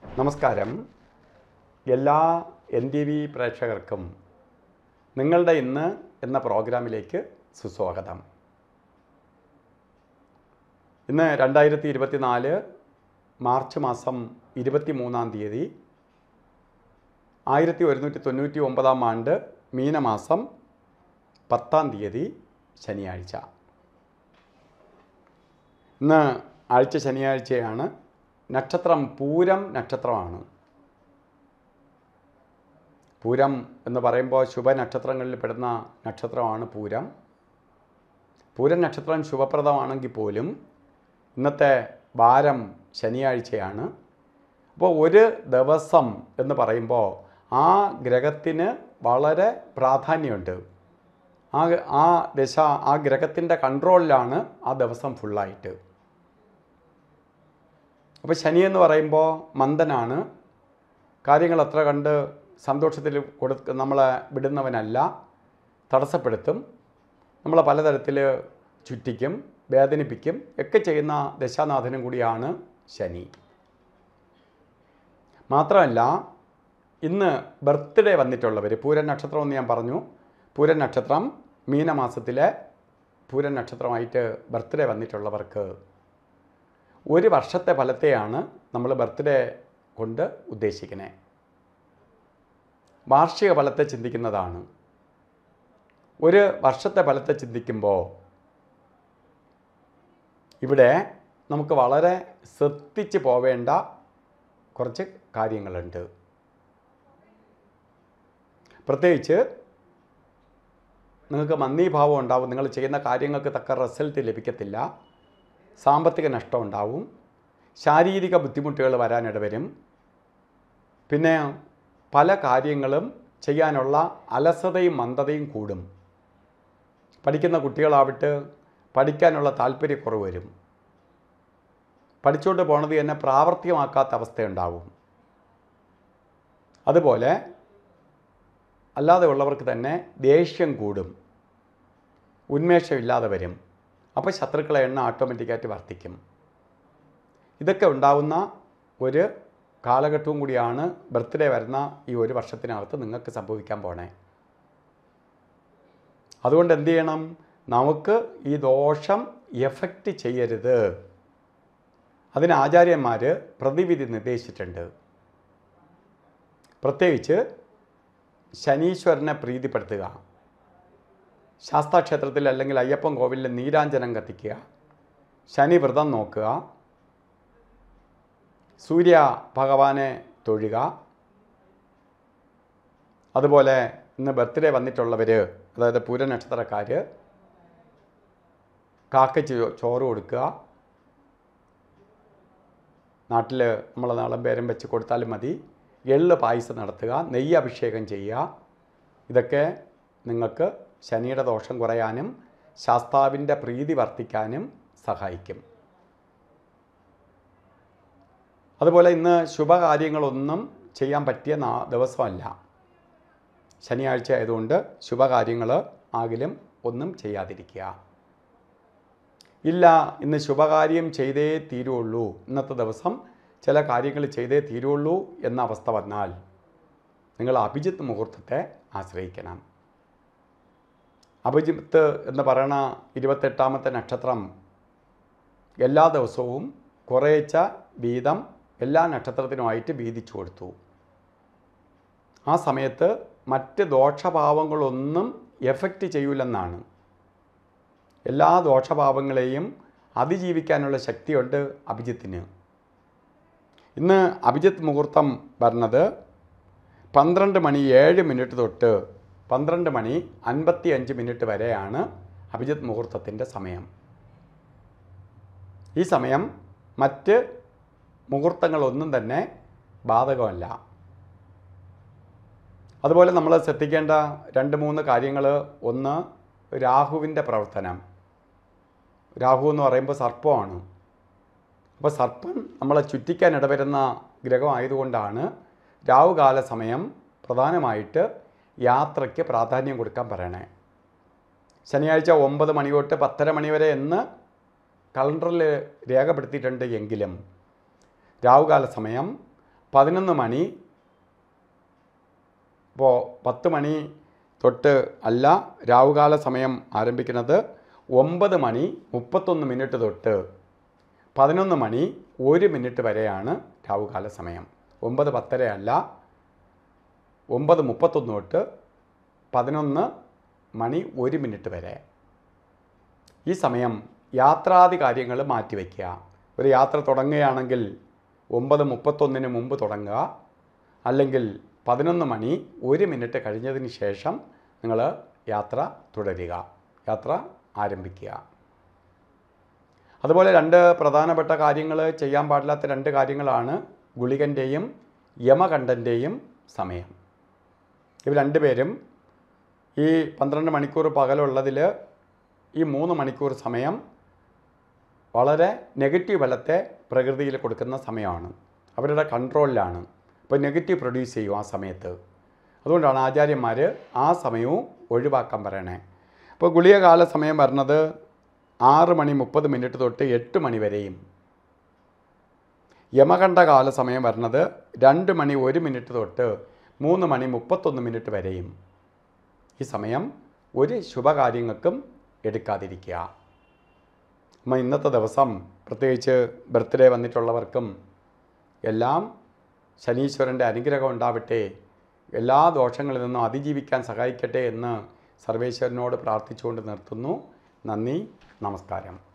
നമസ്കാരം എല്ലാ N T V പ്രേക്ഷകർക്കും നിങ്ങളുടെ ഇന്ന് എന്ന പ്രോഗ്രാമിലേക്ക് സുസ്വാഗതം ഇന്ന് രണ്ടായിരത്തി ഇരുപത്തിനാല് മാർച്ച് മാസം ഇരുപത്തി മൂന്നാം തീയതി ആയിരത്തി ഒരുന്നൂറ്റി തൊണ്ണൂറ്റി ഒമ്പതാം ആണ്ട് മീനമാസം പത്താം തീയതി ശനിയാഴ്ച ഇന്ന് ആഴ്ച ശനിയാഴ്ചയാണ് നക്ഷത്രം പൂരം നക്ഷത്രമാണ് പൂരം എന്ന് പറയുമ്പോൾ ശുഭനക്ഷത്രങ്ങളിൽ പെടുന്ന നക്ഷത്രമാണ് പൂരം പൂരം നക്ഷത്രം ശുഭപ്രദമാണെങ്കിൽ പോലും ഇന്നത്തെ വാരം ശനിയാഴ്ചയാണ് അപ്പോൾ ഒരു ദിവസം എന്ന് പറയുമ്പോൾ ആ ഗ്രഹത്തിന് വളരെ പ്രാധാന്യമുണ്ട് ആ ആ ദശ ആ ഗ്രഹത്തിൻ്റെ കൺട്രോളിലാണ് ആ ദിവസം ഫുള്ളായിട്ട് അപ്പോൾ ശനി എന്ന് പറയുമ്പോൾ മന്ദനാണ് കാര്യങ്ങൾ അത്ര കണ്ട് സന്തോഷത്തിൽ കൊടുക്ക നമ്മളെ വിടുന്നവനല്ല തടസ്സപ്പെടുത്തും നമ്മളെ പലതരത്തിൽ ചുറ്റിക്കും വേദനിപ്പിക്കും ഒക്കെ ചെയ്യുന്ന ദശാനാഥനും കൂടിയാണ് ശനി മാത്രമല്ല ഇന്ന് ബർത്ത്ഡേ വന്നിട്ടുള്ളവർ പൂരൻ നക്ഷത്രം എന്ന് ഞാൻ പറഞ്ഞു പൂരൻ നക്ഷത്രം മീനമാസത്തിലെ പൂരൻ നക്ഷത്രമായിട്ട് ബർത്ത്ഡേ വന്നിട്ടുള്ളവർക്ക് ഒരു വർഷത്തെ ഫലത്തെയാണ് നമ്മൾ ബർത്ത്ഡേ കൊണ്ട് ഉദ്ദേശിക്കുന്നത് വാർഷിക ഫലത്തെ ചിന്തിക്കുന്നതാണ് ഒരു വർഷത്തെ ഫലത്തെ ചിന്തിക്കുമ്പോൾ ഇവിടെ നമുക്ക് വളരെ ശ്രദ്ധിച്ച് പോവേണ്ട കുറച്ച് കാര്യങ്ങളുണ്ട് പ്രത്യേകിച്ച് നിങ്ങൾക്ക് മന്ദീഭാവം ഉണ്ടാവും നിങ്ങൾ ചെയ്യുന്ന കാര്യങ്ങൾക്ക് തക്ക റിസൾട്ട് ലഭിക്കത്തില്ല സാമ്പത്തിക നഷ്ടം ഉണ്ടാവും ശാരീരിക ബുദ്ധിമുട്ടുകൾ വരാനിടവരും പിന്നെ പല കാര്യങ്ങളും ചെയ്യാനുള്ള അലസതയും മന്ദതയും കൂടും പഠിക്കുന്ന കുട്ടികളാവട്ടെ പഠിക്കാനുള്ള താല്പര്യക്കുറവ് വരും പഠിച്ചുകൊണ്ട് പോണത് തന്നെ പ്രാവർത്തികമാക്കാത്ത അവസ്ഥയുണ്ടാവും അതുപോലെ അല്ലാതെ ഉള്ളവർക്ക് തന്നെ ദേഷ്യം കൂടും ഉന്മേഷമില്ലാതെ വരും അപ്പോൾ ശത്രുക്കളെ എണ്ണ ഓട്ടോമാറ്റിക്കായിട്ട് വർദ്ധിക്കും ഇതൊക്കെ ഉണ്ടാവുന്ന ഒരു കാലഘട്ടവും കൂടിയാണ് ബർത്ത്ഡേ വരുന്ന ഈ ഒരു വർഷത്തിനകത്ത് നിങ്ങൾക്ക് സംഭവിക്കാൻ പോണേ അതുകൊണ്ട് എന്ത് ചെയ്യണം നമുക്ക് ഈ ദോഷം എഫക്റ്റ് ചെയ്യരുത് അതിന് ആചാര്യന്മാർ പ്രതിവിധി നിർദ്ദേശിച്ചിട്ടുണ്ട് പ്രത്യേകിച്ച് ശനീശ്വരനെ പ്രീതിപ്പെടുത്തുക ശാസ്താക്ഷേത്രത്തിൽ അല്ലെങ്കിൽ അയ്യപ്പൻ കോവിലിൽ നീരാഞ്ജനം കത്തിക്കുക ശനി വ്രതം നോക്കുക സൂര്യ ഭഗവാനെ തൊഴുക അതുപോലെ ഇന്ന് ബർത്ത്ഡേ വന്നിട്ടുള്ളവർ അതായത് പൂരനക്ഷത്രക്കാർ കാക്കച്ച് ചോറ് കൊടുക്കുക നാട്ടിൽ നമ്മൾ നാളം പേരും വെച്ച് കൊടുത്താലും മതി എള്ള് പായസം നടത്തുക നെയ്യ് അഭിഷേകം ചെയ്യുക ഇതൊക്കെ നിങ്ങൾക്ക് ശനിയുടെ ദോഷം കുറയാനും ശാസ്താവിൻ്റെ പ്രീതി വർദ്ധിക്കാനും സഹായിക്കും അതുപോലെ ഇന്ന് ശുഭകാര്യങ്ങളൊന്നും ചെയ്യാൻ പറ്റിയ നാ ദിവസമല്ല ശനിയാഴ്ച ആയതുകൊണ്ട് ശുഭകാര്യങ്ങൾ ആകിലും ഒന്നും ചെയ്യാതിരിക്കുക ഇല്ല ഇന്ന് ശുഭകാര്യം ചെയ്തേ തീരുള്ളൂ ഇന്നത്തെ ദിവസം ചില കാര്യങ്ങൾ ചെയ്തേ തീരുള്ളൂ എന്ന അവസ്ഥ വന്നാൽ നിങ്ങൾ അഭിജിത്ത് മുഹൂർത്തത്തെ ആശ്രയിക്കണം അഭിജിത്ത് എന്ന് പറയുന്ന ഇരുപത്തെട്ടാമത്തെ നക്ഷത്രം എല്ലാ ദിവസവും കുറേച്ച വീതം എല്ലാ നക്ഷത്രത്തിനുമായിട്ട് വീതിച്ചു കൊടുത്തു ആ സമയത്ത് മറ്റ് ദോഷഭാവങ്ങളൊന്നും എഫക്റ്റ് ചെയ്യൂലെന്നാണ് എല്ലാ ദോഷഭാവങ്ങളെയും അതിജീവിക്കാനുള്ള ശക്തിയുണ്ട് അഭിജിത്തിന് ഇന്ന് അഭിജിത്ത് മുഹൂർത്തം വരുന്നത് പന്ത്രണ്ട് മണി ഏഴ് മിനിറ്റ് തൊട്ട് പന്ത്രണ്ട് മണി അൻപത്തി അഞ്ച് മിനിറ്റ് വരെയാണ് അഭിജിത്ത് മുഹൂർത്തത്തിൻ്റെ സമയം ഈ സമയം മറ്റ് മുഹൂർത്തങ്ങളൊന്നും തന്നെ ബാധകമല്ല അതുപോലെ നമ്മൾ ശ്രദ്ധിക്കേണ്ട രണ്ട് മൂന്ന് കാര്യങ്ങൾ ഒന്ന് രാഹുവിൻ്റെ പ്രവർത്തനം രാഹു എന്ന് പറയുമ്പോൾ സർപ്പമാണ് അപ്പോൾ സർപ്പം നമ്മളെ ചുറ്റിക്കാൻ ഇടവരുന്ന ഗ്രഹമായതുകൊണ്ടാണ് രാവുകാല സമയം പ്രധാനമായിട്ട് യാത്രയ്ക്ക് പ്രാധാന്യം കൊടുക്കാൻ പറയണേ ശനിയാഴ്ച ഒമ്പത് മണി തൊട്ട് പത്തര മണി വരെ എന്ന് കലണ്ടറിൽ രേഖപ്പെടുത്തിയിട്ടുണ്ട് എങ്കിലും രാവുകാല സമയം പതിനൊന്ന് മണി ഇപ്പോൾ പത്ത് മണി തൊട്ട് അല്ല രാവുകാല സമയം ആരംഭിക്കുന്നത് ഒമ്പത് മണി മുപ്പത്തൊന്ന് മിനിറ്റ് തൊട്ട് പതിനൊന്ന് മണി ഒരു മിനിറ്റ് വരെയാണ് രാവുകാല സമയം ഒമ്പത് പത്തര അല്ല ഒമ്പത് മുപ്പത്തൊന്ന് തൊട്ട് പതിനൊന്ന് മണി ഒരു മിനിറ്റ് വരെ ഈ സമയം യാത്രാദി കാര്യങ്ങൾ മാറ്റിവെക്കുക ഒരു യാത്ര തുടങ്ങുകയാണെങ്കിൽ ഒമ്പത് മുപ്പത്തൊന്നിന് മുമ്പ് തുടങ്ങുക അല്ലെങ്കിൽ പതിനൊന്ന് മണി ഒരു മിനിറ്റ് കഴിഞ്ഞതിന് ശേഷം നിങ്ങൾ യാത്ര തുടരുക യാത്ര ആരംഭിക്കുക അതുപോലെ രണ്ട് പ്രധാനപ്പെട്ട കാര്യങ്ങൾ ചെയ്യാൻ പാടില്ലാത്ത രണ്ട് കാര്യങ്ങളാണ് ഗുളികൻ്റെയും യമകണ്ഠൻ്റെയും സമയം ഇവർ രണ്ടുപേരും ഈ പന്ത്രണ്ട് മണിക്കൂർ പകലുള്ളതിൽ ഈ മൂന്ന് മണിക്കൂർ സമയം വളരെ നെഗറ്റീവ് ഫലത്തെ പ്രകൃതിയിൽ കൊടുക്കുന്ന സമയമാണ് അവരുടെ കൺട്രോളിലാണ് അപ്പോൾ നെഗറ്റീവ് പ്രൊഡ്യൂസ് ചെയ്യും ആ സമയത്ത് അതുകൊണ്ടാണ് ആചാര്യന്മാർ ആ സമയവും ഒഴിവാക്കാൻ പറയണേ അപ്പോൾ ഗുളിക കാല സമയം വരുന്നത് ആറ് മണി മുപ്പത് മിനിറ്റ് തൊട്ട് എട്ട് മണി വരെയും യമകണ്ഠ കാല സമയം വരുന്നത് രണ്ട് മണി ഒരു മിനിറ്റ് തൊട്ട് മൂന്ന് മണി മുപ്പത്തൊന്ന് മിനിറ്റ് വരെയും ഈ സമയം ഒരു ശുഭകാര്യങ്ങൾക്കും എടുക്കാതിരിക്കുക അമ്മ ഇന്നത്തെ ദിവസം പ്രത്യേകിച്ച് ബർത്ത്ഡേ വന്നിട്ടുള്ളവർക്കും എല്ലാം ശനീശ്വരൻ്റെ അനുഗ്രഹം ഉണ്ടാവട്ടെ എല്ലാ ദോഷങ്ങളിൽ നിന്നും അതിജീവിക്കാൻ സഹായിക്കട്ടെ എന്ന് സർവേശ്വരനോട് പ്രാർത്ഥിച്ചുകൊണ്ട് നിർത്തുന്നു നന്ദി നമസ്കാരം